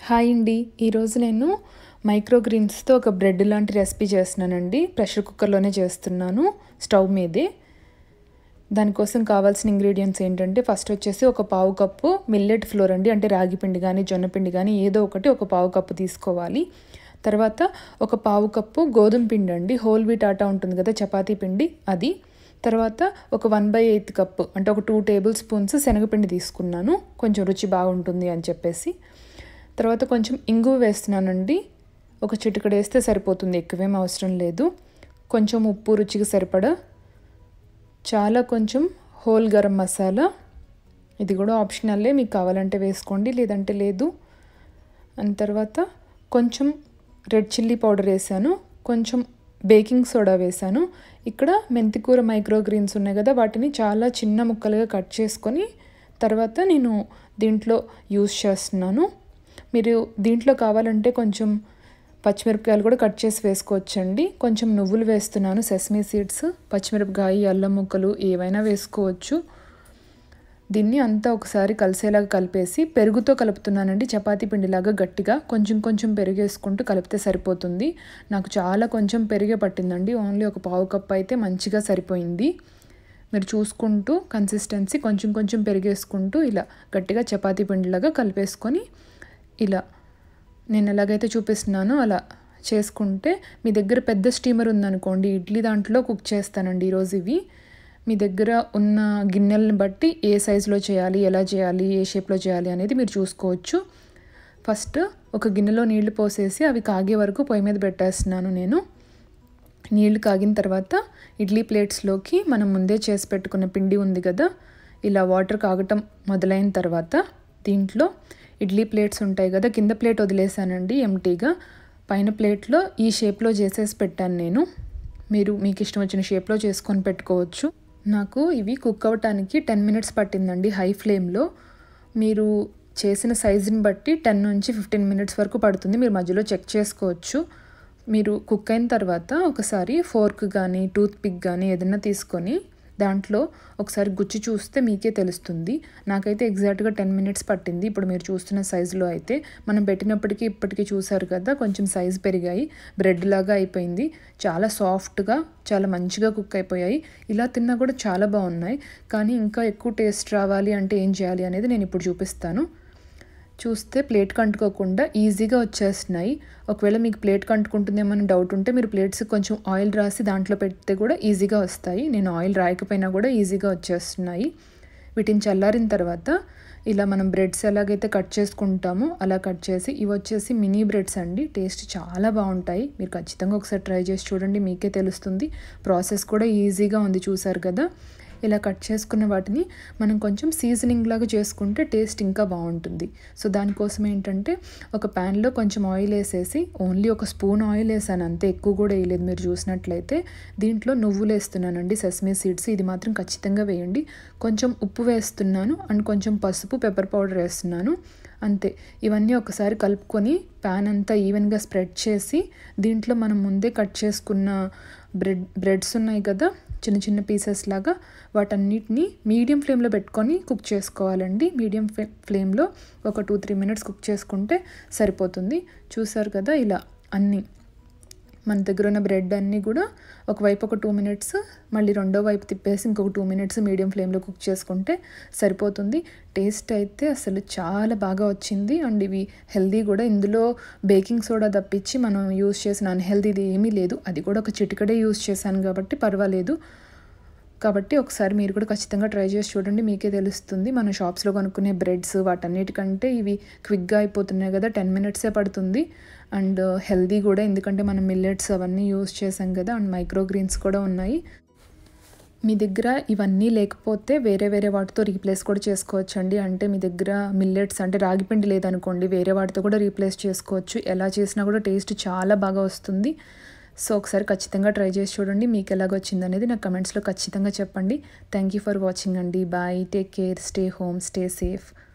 hi అండి ఈరోజు నేను మైక్రో గ్రీన్స్తో ఒక బ్రెడ్ లాంటి రెసిపీ చేస్తున్నానండి ప్రెషర్ కుక్కర్లోనే చేస్తున్నాను స్టవ్ మీదే దానికోసం కావాల్సిన ఇంగ్రీడియంట్స్ ఏంటంటే ఫస్ట్ వచ్చేసి ఒక పావు కప్పు మిల్లెట్ ఫ్లోర్ అండి అంటే రాగి పిండి కానీ జొన్న పిండి కానీ ఏదో ఒకటి ఒక పావు కప్పు తీసుకోవాలి తర్వాత ఒక పావు కప్పు గోధుమ పిండి అండి హోల్ వీట్ ఆటా ఉంటుంది కదా చపాతీ పిండి అది తర్వాత ఒక వన్ బై ఎయిత్ కప్పు అంటే ఒక టూ టేబుల్ స్పూన్స్ శనగపిండి తీసుకున్నాను కొంచెం రుచి బాగుంటుంది అని చెప్పేసి తర్వాత కొంచెం ఇంగువ వేస్తున్నానండి ఒక చిటికడ వేస్తే సరిపోతుంది ఎక్కువేం అవసరం లేదు కొంచెం ఉప్పు రుచికి సరిపడా చాలా కొంచెం హోల్ గరం మసాలా ఇది కూడా ఆప్షనల్లే మీకు కావాలంటే వేసుకోండి లేదంటే లేదు అండ్ తర్వాత కొంచెం రెడ్ చిల్లీ పౌడర్ వేసాను కొంచెం బేకింగ్ సోడా వేసాను ఇక్కడ మెంతికూర మైక్రో గ్రీన్స్ ఉన్నాయి కదా వాటిని చాలా చిన్న ముక్కలుగా కట్ చేసుకొని తర్వాత నేను దీంట్లో యూస్ చేస్తున్నాను మీరు దీంట్లో కావాలంటే కొంచెం పచ్చిమిరపకాయలు కూడా కట్ చేసి వేసుకోవచ్చండి కొంచెం నువ్వులు వేస్తున్నాను సెస్మీ సీడ్స్ పచ్చిమిరపకాయ అల్లం ముక్కలు ఏవైనా వేసుకోవచ్చు దీన్ని అంతా ఒకసారి కలిసేలాగా కలిపేసి పెరుగుతో కలుపుతున్నానండి చపాతీ పిండిలాగా గట్టిగా కొంచెం కొంచెం పెరిగేసుకుంటూ కలిపితే సరిపోతుంది నాకు చాలా కొంచెం పెరిగే పట్టిందండి ఓన్లీ ఒక పావు కప్ అయితే మంచిగా సరిపోయింది మీరు చూసుకుంటూ కన్సిస్టెన్సీ కొంచెం కొంచెం పెరిగేసుకుంటూ ఇలా గట్టిగా చపాతీ పిండిలాగా కలిపేసుకొని ఇలా నేను ఎలాగైతే చూపిస్తున్నానో అలా చేసుకుంటే మీ దగ్గర పెద్ద స్టీమర్ ఉందనుకోండి ఇడ్లీ దాంట్లో కుక్ చేస్తానండి ఈరోజు ఇవి మీ దగ్గర ఉన్న గిన్నెలను బట్టి ఏ సైజులో చేయాలి ఎలా చేయాలి ఏ షేప్లో చేయాలి అనేది మీరు చూసుకోవచ్చు ఫస్ట్ ఒక గిన్నెలో నీళ్లు పోసేసి అవి కాగే వరకు పొయ్యి మీద పెట్టేస్తున్నాను నేను నీళ్లు కాగిన తర్వాత ఇడ్లీ ప్లేట్స్లోకి మనం ముందే చేసి పెట్టుకున్న పిండి ఉంది కదా ఇలా వాటర్ కాగటం మొదలైన తర్వాత దీంట్లో ఇడ్లీ ప్లేట్స్ ఉంటాయి కదా కింద ప్లేట్ వదిలేసానండి ఎంటీగా పైన ప్లేట్లో ఈ షేప్లో చేసేసి పెట్టాను నేను మీరు మీకు ఇష్టం వచ్చిన షేప్లో చేసుకొని పెట్టుకోవచ్చు నాకు ఇవి కుక్ అవ్వటానికి టెన్ మినిట్స్ పట్టిందండి హై ఫ్లేమ్లో మీరు చేసిన సైజుని బట్టి టెన్ నుంచి ఫిఫ్టీన్ మినిట్స్ వరకు పడుతుంది మీరు మధ్యలో చెక్ చేసుకోవచ్చు మీరు కుక్ అయిన తర్వాత ఒకసారి ఫోర్క్ కానీ టూత్ పిక్ కానీ ఏదైనా తీసుకొని దాంట్లో ఒకసారి గుచ్చి చూస్తే మీకే తెలుస్తుంది నాకైతే ఎగ్జాక్ట్గా టెన్ మినిట్స్ పట్టింది ఇప్పుడు మీరు చూస్తున్న సైజులో అయితే మనం పెట్టినప్పటికీ ఇప్పటికీ చూసారు కదా కొంచెం సైజు పెరిగాయి బ్రెడ్ లాగా అయిపోయింది చాలా సాఫ్ట్గా చాలా మంచిగా కుక్ అయిపోయాయి ఇలా తిన్నా కూడా చాలా బాగున్నాయి కానీ ఇంకా ఎక్కువ టేస్ట్ రావాలి అంటే ఏం చేయాలి అనేది నేను ఇప్పుడు చూపిస్తాను చూస్తే ప్లేట్ కంటుకోకుండా ఈజీగా వచ్చేస్తున్నాయి ఒకవేళ మీకు ప్లేట్ కంటుకుంటుందేమని డౌట్ ఉంటే మీరు ప్లేట్స్ కొంచెం ఆయిల్ రాసి దాంట్లో పెడితే కూడా ఈజీగా వస్తాయి నేను ఆయిల్ రాయకపోయినా కూడా ఈజీగా వచ్చేస్తున్నాయి వీటిని చల్లారిన తర్వాత ఇలా మనం బ్రెడ్స్ ఎలాగైతే కట్ చేసుకుంటామో అలా కట్ చేసి ఇవి వచ్చేసి మినీ బ్రెడ్స్ అండి టేస్ట్ చాలా బాగుంటాయి మీరు ఖచ్చితంగా ఒకసారి ట్రై చేసి చూడండి మీకే తెలుస్తుంది ప్రాసెస్ కూడా ఈజీగా ఉంది చూసారు కదా ఇలా కట్ చేసుకున్న వాటిని మనం కొంచెం సీజనింగ్ లాగా చేసుకుంటే టేస్ట్ ఇంకా బాగుంటుంది సో దానికోసం ఏంటంటే ఒక ప్యాన్లో కొంచెం ఆయిల్ వేసేసి ఓన్లీ ఒక స్పూన్ ఆయిల్ వేసాను అంతే ఎక్కువ కూడా వేయలేదు మీరు చూసినట్లయితే దీంట్లో నువ్వులు వేస్తున్నానండి సెస్మీ సీడ్స్ ఇది మాత్రం ఖచ్చితంగా వేయండి కొంచెం ఉప్పు వేస్తున్నాను అండ్ కొంచెం పసుపు పెప్పర్ పౌడర్ వేస్తున్నాను అంతే ఇవన్నీ ఒకసారి కలుపుకొని ప్యాన్ అంతా ఈవెన్గా స్ప్రెడ్ చేసి దీంట్లో మనం ముందే కట్ చేసుకున్న బ్రెడ్ బ్రెడ్స్ ఉన్నాయి కదా చిన్న చిన్న పీసెస్ లాగా వాటన్నిటిని మీడియం ఫ్లేమ్లో పెట్టుకొని కుక్ చేసుకోవాలండి మీడియం ఫ్లేమ్లో ఒక టూ త్రీ మినిట్స్ కుక్ చేసుకుంటే సరిపోతుంది చూసారు కదా ఇలా అన్నీ మన దగ్గర ఉన్న బ్రెడ్ అన్నీ కూడా ఒకవైపు ఒక టూ మినిట్స్ మళ్ళీ రెండో వైపు తిప్పేసి ఇంకొక టూ మినిట్స్ మీడియం ఫ్లేమ్లో కుక్ చేసుకుంటే సరిపోతుంది టేస్ట్ అయితే అసలు చాలా బాగా వచ్చింది అండ్ ఇవి హెల్దీ కూడా ఇందులో బేకింగ్ సోడా తప్పించి మనం యూస్ చేసిన అన్హెల్దీది ఏమీ లేదు అది కూడా ఒక చిటికడే యూస్ చేశాను కాబట్టి పర్వాలేదు కాబట్టి ఒకసారి మీరు కూడా ఖచ్చితంగా ట్రై చేసి చూడండి మీకే తెలుస్తుంది మన షాప్స్లో కొనుక్కునే బ్రెడ్స్ వాటన్నిటికంటే ఇవి క్విక్గా అయిపోతున్నాయి కదా టెన్ మినిట్సే పడుతుంది అండ్ హెల్దీ కూడా ఎందుకంటే మనం మిల్లెట్స్ అవన్నీ యూస్ చేసాం కదా అండ్ మైక్రో గ్రీన్స్ కూడా ఉన్నాయి మీ దగ్గర ఇవన్నీ లేకపోతే వేరే వేరే వాటితో రీప్లేస్ కూడా చేసుకోవచ్చు అండి అంటే మీ దగ్గర మిల్లెట్స్ అంటే రాగిపిండి లేదనుకోండి వేరే వాటితో కూడా రీప్లేస్ చేసుకోవచ్చు ఎలా చేసినా కూడా టేస్ట్ చాలా బాగా వస్తుంది సో ఒకసారి ఖచ్చితంగా ట్రై చేసి చూడండి మీకు ఎలాగొచ్చింది అనేది నాకు కమెంట్స్లో ఖచ్చితంగా చెప్పండి థ్యాంక్ యూ ఫర్ వాచింగ్ అండి bye take care stay home stay safe